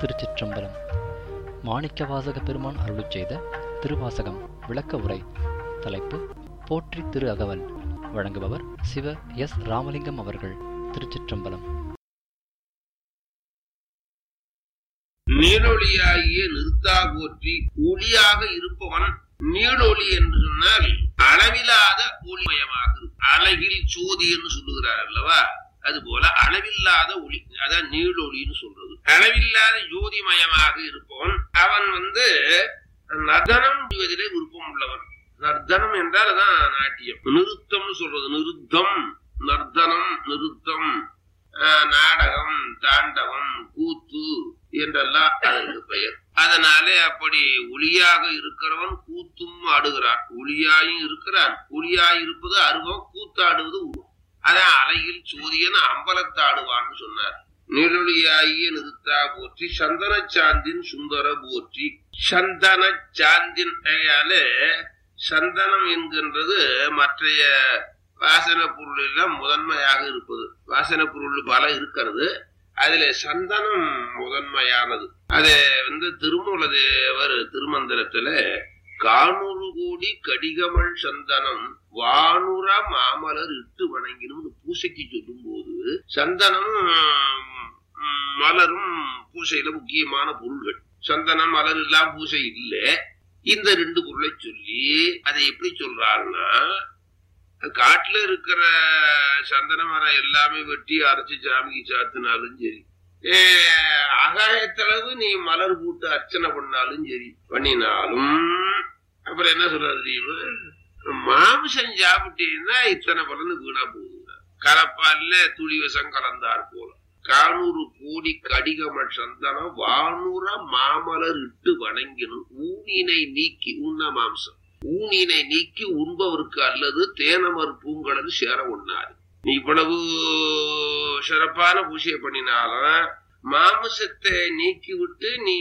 திருச்சிற்றம்பலம் மாணிக்கவாசக பெருமான் அருளுச் செய்த திருவாசகம் விளக்க உரை தலைப்பு போற்றி திரு அகவல் வழங்குபவர் சிவ எஸ் ராமலிங்கம் அவர்கள் திருச்சிற்றம்பலம் நீடொளியாகிய நிறுத்தா போற்றி ஒளியாக இருப்பவன் நீடொளி என்று சொன்னால் அளவில்லாத ஒளிமயமாக இருக்கும். அழகில் சோதி என்று சொல்லுகிறார் அல்லவா அது போல அளவில்லாத ஒளி அதான் நீடொளின்னு சொல்றது அளவில்லாத ஜோதிமயமாக இருப்பவன் அவன் வந்து நர்தனம் செய்வதிலே விருப்பம் உள்ளவன் நர்தனம் என்றால் அதான் நாட்டியம் நிருத்தம்னு சொல்றது நிருத்தம் நர்தனம் நிருத்தம் ஆஹ், நாடகம் தாண்டவம் கூத்து என்றெல்லாம் அதற்கு பெயர் அதனாலே அப்படி ஒளியாக இருக்கிறவன் கூத்தும் ஆடுகிறான் ஒளியாயும் இருக்கிறான் ஒளியாய் இருப்பது அருவம் கூத்தாடுவது உருவம் அதான் அலையில் சூரியன் அம்பலத்தாடுவான்னு சொன்னார் நீளொளியாகிய நிறுத்தா போற்றி சந்தன சாந்தின் சுந்தர போற்றி சந்தன சாந்தின் பெயராலே சந்தனம் என்கின்றது மற்றைய வாசன பொருள் எல்லாம் முதன்மையாக இருப்பது வாசன பொருள் பல இருக்கிறது அதுல சந்தனம் முதன்மையானது அது வந்து திருமூல தேவர் திருமந்திரத்துல காணூறு கோடி கடிகமள் சந்தனம் வானுர மாமலர் இட்டு வணங்கினும் பூசைக்கு சொல்லும் போது சந்தனம் ம், மலரும் பூசையில முக்கியமான பொருள்கள் சந்தனம் மலர் எல்லாம் பூசை இல்லை இந்த ரெண்டு பொருளை சொல்லி அதை எப்படி சொல்றாருன்னா காட்டுல இருக்கிற சந்தன மரம் எல்லாமே வெட்டி அரைச்சு சாமிக்கு சாத்தினாலும் சரி ஏ, ஆகாயத்தளவு நீ மலர் போட்டு அர்ச்சனை பண்ணாலும் சரி பண்ணினாலும் அப்புறம் என்ன சொல்றது தெரியுமா மாமிசம் சாப்பிட்டீங்கன்னா இத்தனை பலனு வீணா போகுது கலப்பால்ல துளி விஷம் கலந்தார் போல கானூறு கோடி கடிகம சந்தனம் வானூர மாமலர் இட்டு வணங்கினும் ஊனினை நீக்கி உண்ண மாம்சம் ஊனினை நீக்கி உண்பவருக்கு அல்லது தேனமர் பூங்கலது சேர உண்ணாது நீ இவ்வளவு சிறப்பான பூஜையை பண்ணினாலும் மாமிசத்தை நீக்கி விட்டு நீ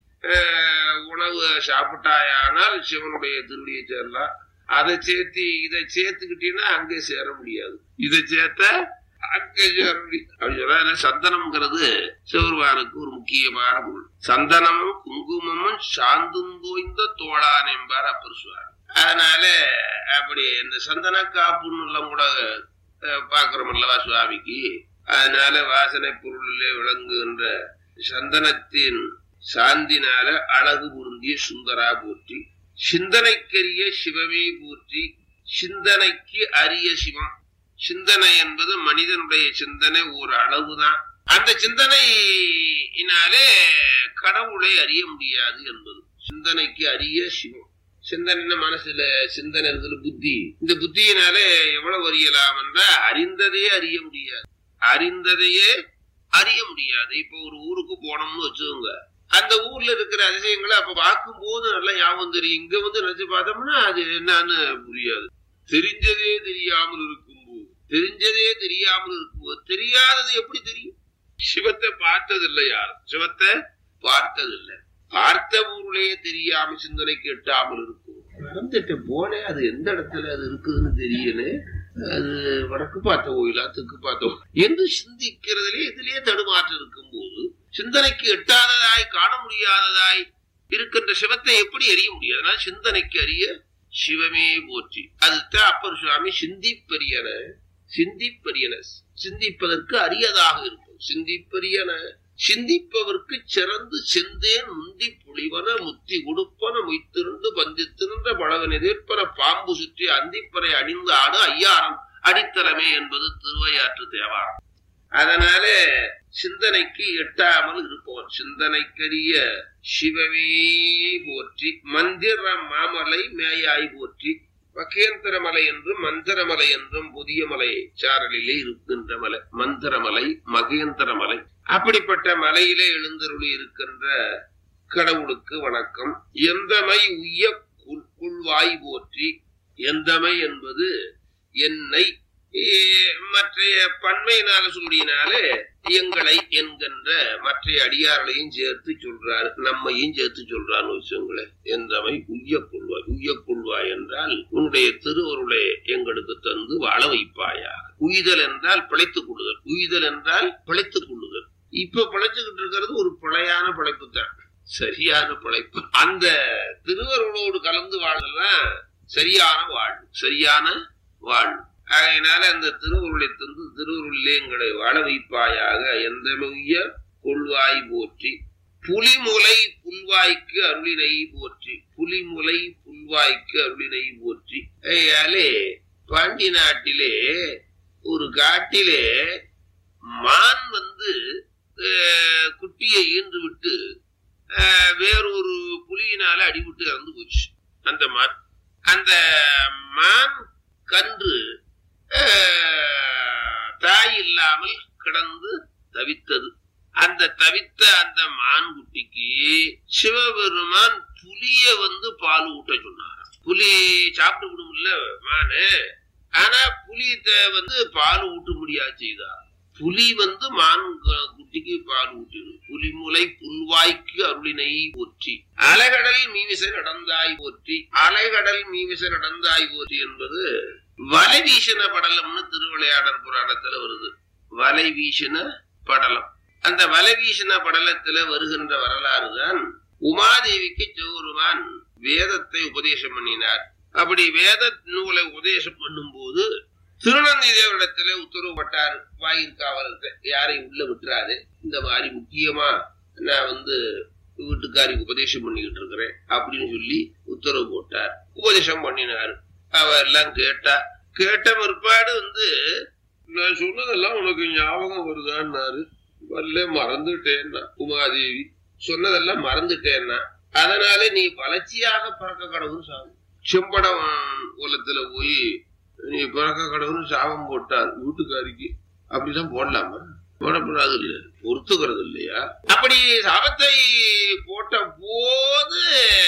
அஹ், உணவு சாப்பிட்டாயானால் சிவனுடைய திருடியை சேரலாம் அதை சேர்த்து இதை சேர்த்துக்கிட்டீங்கன்னா அங்கே சேர முடியாது இதை சேர்த்த அங்கே சேர முடியாது அப்படி சொன்னா சந்தனம்ங்கிறது சிவருவானுக்கு ஒரு முக்கியமான பொருள் சந்தனமும் குங்குமமும் சாந்தும் தோய்ந்த தோழான் என்பார் அப்பர் சுவாமி அதனால அப்படி இந்த சந்தன காப்புன்னு எல்லாம் கூட அஹ், பார்க்கிறோம் அல்லவா சுவாமிக்கு அதனால வாசனை பொருளிலே விளங்குகின்ற சந்தனத்தின் சாந்தினால அழகு பொருந்திய சுந்தரா போற்றி சிந்தனைக்கரிய சிவமே போற்றி சிந்தனைக்கு அரிய சிவம் சிந்தனை என்பது மனிதனுடைய சிந்தனை ஒரு அளவுதான் அந்த சிந்தனையினாலே கடவுளை அறிய முடியாது என்பது சிந்தனைக்கு அரிய சிவம் சிந்தனை மனசுல சிந்தனை இருக்கிற புத்தி இந்த புத்தியினாலே எவ்வளவு அறியலாம் என்றால் அறிந்ததையே அறிய முடியாது அறிந்ததையே அறிய முடியாது இப்ப ஒரு ஊருக்கு போனோம்னு வச்சுக்கோங்க அந்த ஊர்ல இருக்கிற அதிசயங்களை அப்ப பார்க்கும் போது நல்லா ஞாபகம் தெரியும் இங்க வந்து நினைச்சு பார்த்தோம்னா அது என்னன்னு புரியாது தெரிஞ்சதே தெரியாமல் இருக்கும்போது தெரிஞ்சதே தெரியாமல் இருக்கும்போது தெரியாதது எப்படி தெரியும் சிவத்தை பார்த்ததில்லை யாரும் சிவத்தை பார்த்ததில்லை பார்த்த ஊர்களே தெரியாம சிந்தனைக்கு எட்டாமல் இருக்கும் நடந்துட்டு போனே அது எந்த இடத்துல அது இருக்குதுன்னு தெரியல அது வடக்கு பார்த்த கோயிலா தெற்கு பார்த்த கோயில் என்று சிந்திக்கிறதுலே இதுலயே தடுமாற்றம் இருக்கும்போது சிந்தனைக்கு எட்டாததாய் காண முடியாததாய் இருக்கின்ற சிவத்தை எப்படி அறிய முடியாது அதனால சிந்தனைக்கு அறிய சிவமே போற்றி அதுதான் அப்பர் சுவாமி சிந்திப்பரியன சிந்திப்பரியன சிந்திப்பதற்கு அரியதாக இருக்கும் சிந்திப்பரியன சிந்திப்பவர்க்கு சிறந்து செந்தேன் முந்தி புலிவன முத்தி உடுப்பன மொய்த்திருந்து பந்தித்திருந்த பழவன் எதிர்ப்பன பாம்பு சுற்றி அந்திப்பறை அணிந்து ஆடு ஐயாரம் அடித்தளமே என்பது திருவையாற்று தேவாரம் அதனால சிந்தனைக்கு எட்டாமல் இருப்பவன் சிந்தனைக்கரிய சிவமே போற்றி மந்திர மாமலை மேயாய் போற்றி மகேந்திரமலை என்றும் மந்திரமலை என்றும் புதிய மலை சாரலிலே இருக்கின்ற மலை மந்திரமலை மகேந்திரமலை அப்படிப்பட்ட மலையிலே எழுந்தருளி இருக்கின்ற கடவுளுக்கு வணக்கம் எந்தமை உய்ய குல்- குள்வாய் போற்றி எந்தமை என்பது என்னை ஏ, மற்றைய பன்மையினால சொல்லினாலே எங்களை என்கின்ற மற்ற அடியார்களையும் சேர்த்து சொல்றாரு நம்மையும் சேர்த்து சொல்றான்னு வச்சுங்களேன் எந்தமை உய்ய கொள்வாய் உய்ய கொள்வாய் என்றால் உன்னுடைய திருவருளை எங்களுக்கு தந்து வாழ வைப்பாயாக உய்தல் என்றால் பிழைத்துக் கொள்ளுதல் உய்தல் என்றால் பிழைத்துக் கொள்ளுதல் இப்ப பிழைச்சுக்கிட்டு இருக்கிறது ஒரு பிழையான பிழைப்பு தான் சரியான பிழைப்பு அந்த திருவருளோடு கலந்து வாழ்றதுதான் சரியான வாழ்வு சரியான வாழ்வு ஆகையினால அந்த திருவுருளை தந்து திருவுருளிலே எங்களை வாழ வைப்பாயாக எந்த மெய்ய கொள்வாய் போற்றி புலிமுலை புல்வாய்க்கு அருளினை போற்றி புலிமுலை புல்வாய்க்கு அருளினை போற்றி ஐயாலே பாண்டி நாட்டிலே ஒரு காட்டிலே மான் வந்து அஹ், குட்டியை ஈன்று விட்டு அஹ், வேறொரு புலியினால அடிபட்டு இறந்து போச்சு அந்த மான் அந்த மான் கன்று அஹ், தாய் இல்லாமல் கிடந்து தவித்தது அந்த தவித்த அந்த மான் குட்டிக்கு சிவபெருமான் புலிய வந்து பால் ஊட்ட சொன்னார் புலி சாப்பிட்டு விடும்ல மானு ஆனா புலி த- வந்து பால் ஊட்ட முடியாது செய்தார் புலி வந்து மான் கு- குட்டிக்கு பால் ஊட்டிடும் புலிமுலை புல்வாய்க்கு அருளினை போற்றி அலைகடல் மீவிசை நடந்தாய் போற்றி அலைகடல் மீவிசை நடந்தாய் போற்றி என்பது வலை வீசின படலம்னு திருவிளையாடல் புராணத்துல வருது வலை வீசின படலம் அந்த வலை வீசின படலத்துல வருகின்ற வரலாறு தான் உமாதேவிக்கு சிவபெருமான் வேதத்தை உபதேசம் பண்ணினார் அப்படி வேத நூலை உபதேசம் பண்ணும்போது திருநந்தி தேவரிடத்துல உத்தரவுப்பட்டார் வாயிற்காவலத்தை யாரையும் உள்ள விட்டுறாது இந்த மாதிரி முக்கியமா நான் வந்து வீட்டுக்காரிக்கு உபதேசம் பண்ணிக்கிட்டு இருக்கிறேன் அப்படின்னு சொல்லி உத்தரவு போட்டார் உபதேசம் பண்ணினார் அவ எல்லாம் கேட்டா கேட்ட பிற்பாடு வந்து நான் சொன்னதெல்லாம் உனக்கு ஞாபகம் வருதான்னாரு வரல மறந்துட்டேன்னா உமாதேவி சொன்னதெல்லாம் மறந்துட்டேன்னா அதனால நீ வளர்ச்சியாக பிறக்க கடவுள் சாமி செம்படம் குலத்துல போய் நீ பிறக்க கடவுள் சாபம் போட்டார் வீட்டுக்காரிக்கு அப்படிதான் போடலாமா போடக்கூடாது இல்ல பொறுத்துக்கிறது இல்லையா அப்படி சாபத்தை போட்ட போது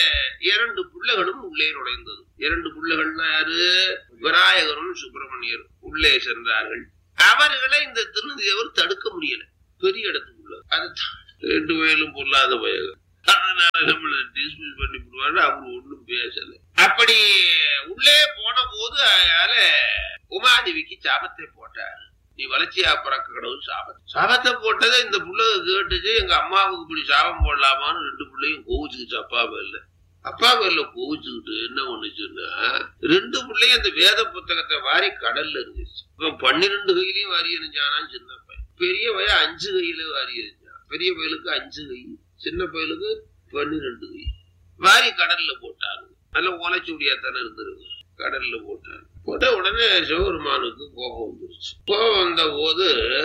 இரண்டு பிள்ளைகளும் உள்ளே நுழைந்தது இரண்டு பிள்ளைகள்னா யாரு விநாயகரும் சுப்பிரமணியர் உள்ளே சென்றார்கள் அவர்களை இந்த திருநதியவர் தடுக்க முடியல பெரிய இடத்துக்குள்ள அது தான் ரெண்டு வயலும் பொல்லாத வயல் அதனால நம்மள டிஸ்மிஸ் பண்ணி விடுவாரு அவர் ஒண்ணும் பேசல அப்படி உள்ளே போன போது அயால உமாதேவிக்கு சாபத்தை போட்டார் நீ வளர்ச்சியா பிறக்க கடவுள் சாபம் சாபத்தை போட்டதை இந்த புள்ள கேட்டுச்சு எங்க அம்மாவுக்கு இப்படி சாபம் போடலாமான்னு ரெண்டு பிள்ளையும் கோவிச்சுக்கிச்சு அப்பா மேல அப்பா மேல கோவிச்சுக்கிட்டு என்ன பண்ணுச்சுன்னா ரெண்டு பிள்ளையும் அந்த வேத புத்தகத்தை வாரி கடல்ல இருந்துச்சு இவன் பன்னிரெண்டு கையிலயும் வாரி எறிஞ்சானான்னு சின்ன பையன் பெரிய பையன் அஞ்சு கையில வாரி எறிஞ்சான் பெரிய பயலுக்கு அஞ்சு கை சின்ன பயலுக்கு பன்னிரெண்டு கை வாரி கடல்ல போட்டாங்க நல்ல ஓலைச்சுடியா தானே இருந்திருக்கு கடல்ல போட்டாங்க போட்ட உடனே சிவபெருமானுக்கு கோபம் வந்துருச்சு கோபம் வந்த போது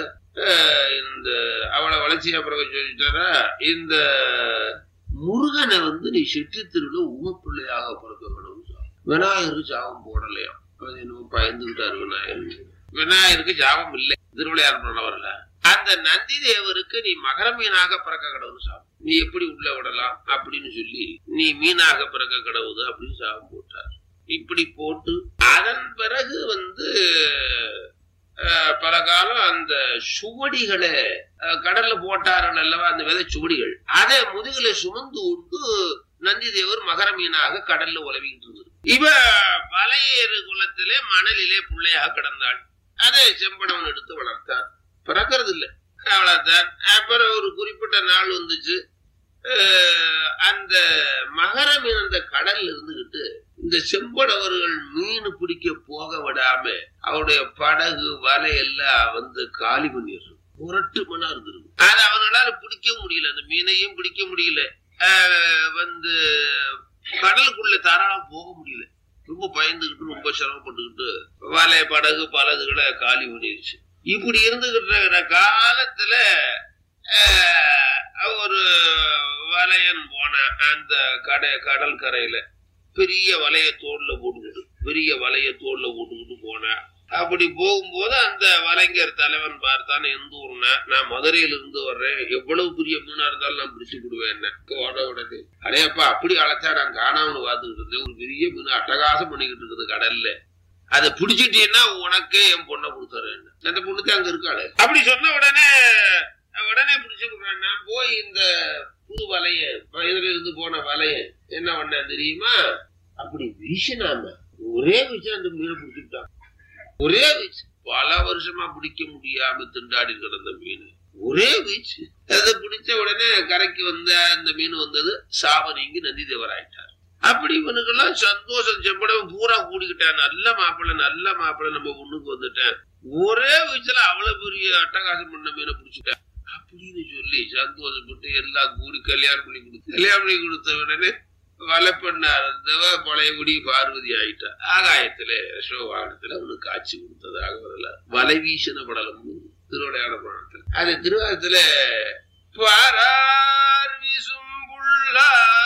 அஹ், இந்த அவளை வளர்ச்சியா பிறகு சொல்லிட்டாரா இந்த முருகனை வந்து நீ செட்டி திருவிழா உமப்பிள்ளையாக பிறக்க வேணும் விநாயகருக்கு சாபம் போடலையாம் அது என்னமோ பயந்துகிட்டாரு விநாயகர் விநாயகருக்கு ஜாபம் இல்லை திருவிளையார் பண்ணவர்ல அந்த நந்தி தேவருக்கு நீ மகர மீனாக பிறக்க கடவுள் சாபம் நீ எப்படி உள்ள விடலாம் அப்படின்னு சொல்லி நீ மீனாக பிறக்க கடவுது அப்படின்னு சாபம் போட்டார் இப்படி போட்டு அதன் பிறகு வந்து அஹ், பல காலம் அந்த சுவடிகளை அஹ், கடல்ல போட்டார்கள் அல்லவா அந்த விதை சுவடிகள் அதை முதுகில சுமந்து கொண்டு நந்தி தேவர் மகர மீனாக கடல்ல உலவிக்கிட்டு இருந்தது இவ வலையேறு குளத்திலே மணலிலே பிள்ளையாக கிடந்தாள் அதை செம்படவன் எடுத்து வளர்த்தார் பிறக்கிறது இல்லை வளர்த்தார் அப்புறம் ஒரு குறிப்பிட்ட நாள் வந்துச்சு அஹ், அந்த மகர மீன் அந்த கடல்ல இருந்துகிட்டு இந்த செம்படவர்கள் மீன் பிடிக்க போக விடாம அவருடைய படகு வலை எல்லாம் வந்து காலி பண்ணிடுறது புரட்டு மணா இருந்திருக்கு அது அவங்களால பிடிக்க முடியல அந்த மீனையும் பிடிக்க முடியல அஹ், வந்து கடலுக்குள்ள தாராளம் போக முடியல ரொம்ப பயந்துகிட்டு ரொம்ப சிரமப்பட்டுக்கிட்டு வலை படகு பலதுகளை காலி பண்ணிருச்சு இப்படி இருந்துகிட்டு காலத்துல ஆஹ், ஒரு வலையன் போன அந்த கடை கடல் கரையில பெரிய வலைய தோல்ல போட்டுக்கிட்டு பெரிய வலைய தோல்ல போட்டுக்கிட்டு போனேன் அப்படி போகும்போது அந்த வலைஞர் தலைவன் பார்த்தான் எந்த ஊர்னா நான் மதுரையில இருந்து வர்றேன் எவ்வளவு பெரிய மீனா இருந்தாலும் நான் பிடிச்சு விடுவேன் என்ன உட உடனே அடையப்பா அப்படி அழைச்சா நான் காணாமனு பார்த்துக்கிட்டு இருந்தேன் ஒரு பெரிய மீன் அட்டகாசம் பண்ணிக்கிட்டு இருக்குது கடல்ல அதை பிடிச்சிட்டீன்னா உனக்கே என் பொண்ணை கொடுத்துறேன் அந்த பொண்ணுக்கு அங்க இருக்காளே அப்படி சொன்ன உடனே உடனே பிடிச்சு விடுறேன் நான் போய் இந்த புது வலைய இதுல இருந்து போன வலைய என்ன பண்ண தெரியுமா அப்படி வீசினாம ஒரே வீச்சு அந்த மீனை பிடிச்சுட்டான் ஒரே வீச்சு பல வருஷமா பிடிக்க முடியாம திண்டாடி கிடந்த மீன் ஒரே வீச்சு அதை பிடிச்ச உடனே கரைக்கு வந்த அந்த மீன் வந்தது சாப நீங்கி நந்தி தேவராயிட்டார் அப்படி இவனுக்கெல்லாம் சந்தோஷம் செம்படம் பூரா கூடிக்கிட்டான் நல்ல மாப்பிள்ளை நல்ல மாப்பிள்ளை நம்ம பொண்ணுக்கு வந்துட்டேன் ஒரே வீச்சுல அவ்வளவு பெரிய அட்டகாசம் பண்ண மீனை பிடிச்சிட்டேன் அப்படின்னு சொல்லி சந்தோஷப்பட்டு எல்லாம் கூடி கல்யாணம் பண்ணி கொடுத்து கல்யாணம் பண்ணி கொடுத்த உடனே வலைப்பண்ணா இருந்தவ பழையபடி பார்வதி ஆயிட்டா ஆகாயத்துல யசோவானத்துல அவனுக்கு காட்சி கொடுத்ததாக வரல வலை வீசின படலம் திருவிளையாட புராணத்துல அது திருவாரத்துல பாரார் வீசும் புள்ளார்